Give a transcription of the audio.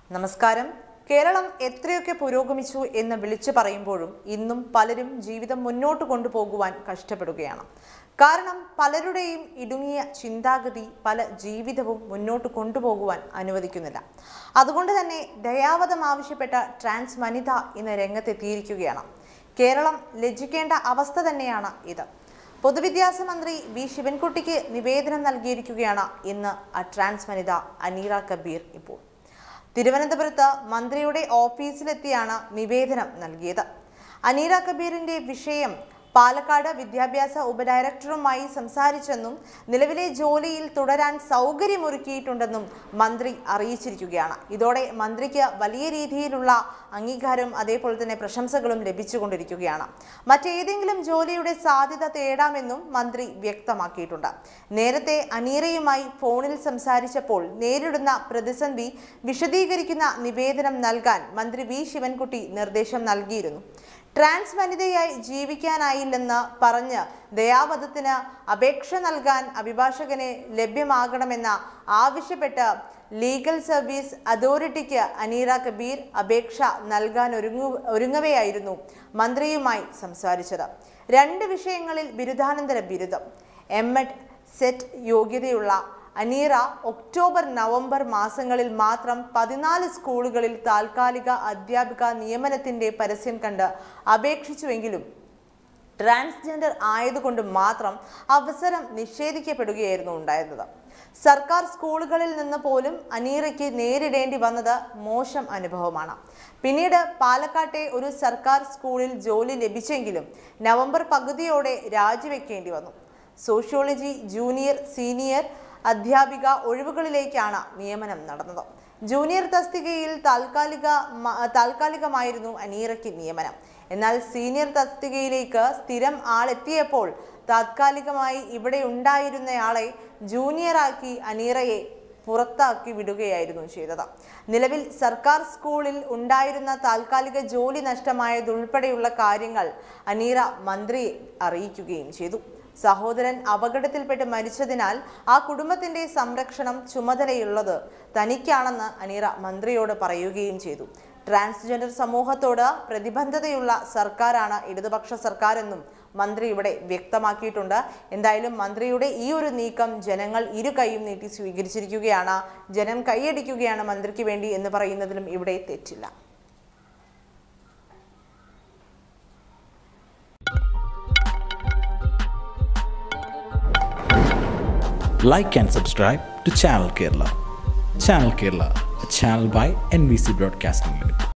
നമസ്കാരം കേരളം എത്രയൊക്കെ പുരോഗമിച്ചു എന്ന് വിളിച്ചു പറയുമ്പോഴും ഇന്നും പലരും ജീവിതം മുന്നോട്ട് കൊണ്ടുപോകുവാൻ കഷ്ടപ്പെടുകയാണ് കാരണം പലരുടെയും ഇടുങ്ങിയ ചിന്താഗതി പല ജീവിതവും മുന്നോട്ട് കൊണ്ടുപോകുവാൻ അനുവദിക്കുന്നില്ല അതുകൊണ്ട് തന്നെ ദയാവധം ആവശ്യപ്പെട്ട ട്രാൻസ് വനിത ഇന്ന് രംഗത്തെത്തിയിരിക്കുകയാണ് കേരളം ലജ്ജിക്കേണ്ട അവസ്ഥ തന്നെയാണ് ഇത് പൊതുവിദ്യാഭ്യാസ മന്ത്രി വി ശിവൻകുട്ടിക്ക് നിവേദനം നൽകിയിരിക്കുകയാണ് ഇന്ന് ആ ട്രാൻസ് വനിത അനീറ കബീർ ഇപ്പോൾ തിരുവനന്തപുരത്ത് മന്ത്രിയുടെ ഓഫീസിലെത്തിയാണ് നിവേദനം നൽകിയത് അനീറ കബീറിന്റെ വിഷയം പാലക്കാട് വിദ്യാഭ്യാസ ഉപഡയറക്ടറുമായി സംസാരിച്ചെന്നും നിലവിലെ ജോലിയിൽ തുടരാൻ സൗകര്യമൊരുക്കിയിട്ടുണ്ടെന്നും മന്ത്രി അറിയിച്ചിരിക്കുകയാണ് ഇതോടെ മന്ത്രിക്ക് വലിയ രീതിയിലുള്ള അംഗീകാരവും അതേപോലെ തന്നെ പ്രശംസകളും ലഭിച്ചുകൊണ്ടിരിക്കുകയാണ് മറ്റേതെങ്കിലും ജോലിയുടെ സാധ്യത തേടാമെന്നും മന്ത്രി വ്യക്തമാക്കിയിട്ടുണ്ട് നേരത്തെ അനീറയുമായി ഫോണിൽ സംസാരിച്ചപ്പോൾ നേരിടുന്ന പ്രതിസന്ധി വിശദീകരിക്കുന്ന നിവേദനം നൽകാൻ മന്ത്രി വി ശിവൻകുട്ടി നിർദ്ദേശം നൽകിയിരുന്നു ട്രാൻസ് വനിതയായി ജീവിക്കാനായില്ലെന്ന് പറഞ്ഞ് ദയാവധത്തിന് അപേക്ഷ നൽകാൻ അഭിഭാഷകനെ ലഭ്യമാകണമെന്ന ആവശ്യപ്പെട്ട് ലീഗൽ സർവീസ് അതോറിറ്റിക്ക് അനീറ കബീർ അപേക്ഷ നൽകാൻ ഒരുങ്ങു ഒരുങ്ങവെയായിരുന്നു മന്ത്രിയുമായി സംസാരിച്ചത് രണ്ട് വിഷയങ്ങളിൽ ബിരുദാനന്തര ബിരുദം എം എഡ് സെറ്റ് യോഗ്യതയുള്ള അനീറ ഒക്ടോബർ നവംബർ മാസങ്ങളിൽ മാത്രം പതിനാല് സ്കൂളുകളിൽ താൽക്കാലിക അധ്യാപിക നിയമനത്തിന്റെ പരസ്യം കണ്ട് അപേക്ഷിച്ചുവെങ്കിലും ട്രാൻസ്ജെൻഡർ ആയതുകൊണ്ട് മാത്രം അവസരം നിഷേധിക്കപ്പെടുകയായിരുന്നു ഉണ്ടായിരുന്നത് സർക്കാർ സ്കൂളുകളിൽ നിന്ന് പോലും അനീറയ്ക്ക് നേരിടേണ്ടി വന്നത് മോശം അനുഭവമാണ് പിന്നീട് പാലക്കാട്ടെ ഒരു സർക്കാർ സ്കൂളിൽ ജോലി ലഭിച്ചെങ്കിലും നവംബർ പകുതിയോടെ രാജിവെക്കേണ്ടി വന്നു സോഷ്യോളജി ജൂനിയർ സീനിയർ അധ്യാപിക ഒഴിവുകളിലേക്കാണ് നിയമനം നടന്നത് ജൂനിയർ തസ്തികയിൽ താൽക്കാലിക മ- താൽക്കാലികമായിരുന്നു അനീറയ്ക്ക് നിയമനം എന്നാൽ സീനിയർ തസ്തികയിലേക്ക് സ്ഥിരം ആളെത്തിയപ്പോൾ താത്കാലികമായി ഇവിടെ ഉണ്ടായിരുന്നയാളെ ജൂനിയറാക്കി അനീറയെ പുറത്താക്കി വിടുകയായിരുന്നു ചെയ്തത് നിലവിൽ സർക്കാർ സ്കൂളിൽ ഉണ്ടായിരുന്ന താൽക്കാലിക ജോലി നഷ്ടമായതുൾപ്പെടെയുള്ള കാര്യങ്ങൾ അനീറ മന്ത്രിയെ അറിയിക്കുകയും ചെയ്തു സഹോദരൻ അപകടത്തിൽപ്പെട്ട് മരിച്ചതിനാൽ ആ കുടുംബത്തിന്റെ സംരക്ഷണം ചുമതലയുള്ളത് തനിക്കാണെന്ന് അനീറ മന്ത്രിയോട് പറയുകയും ചെയ്തു ട്രാൻസ്ജെൻഡർ സമൂഹത്തോട് പ്രതിബദ്ധതയുള്ള സർക്കാരാണ് ഇടതുപക്ഷ സർക്കാരെന്നും മന്ത്രി ഇവിടെ വ്യക്തമാക്കിയിട്ടുണ്ട് എന്തായാലും മന്ത്രിയുടെ ഈ ഒരു നീക്കം ജനങ്ങൾ ഇരു കൈയും നീട്ടി സ്വീകരിച്ചിരിക്കുകയാണ് ജനം കൈയടിക്കുകയാണ് മന്ത്രിക്ക് വേണ്ടി എന്ന് പറയുന്നതിലും ഇവിടെ തെറ്റില്ല like and subscribe to Channel Kerala. Channel Kerala, a channel by NBC Broadcasting Limited.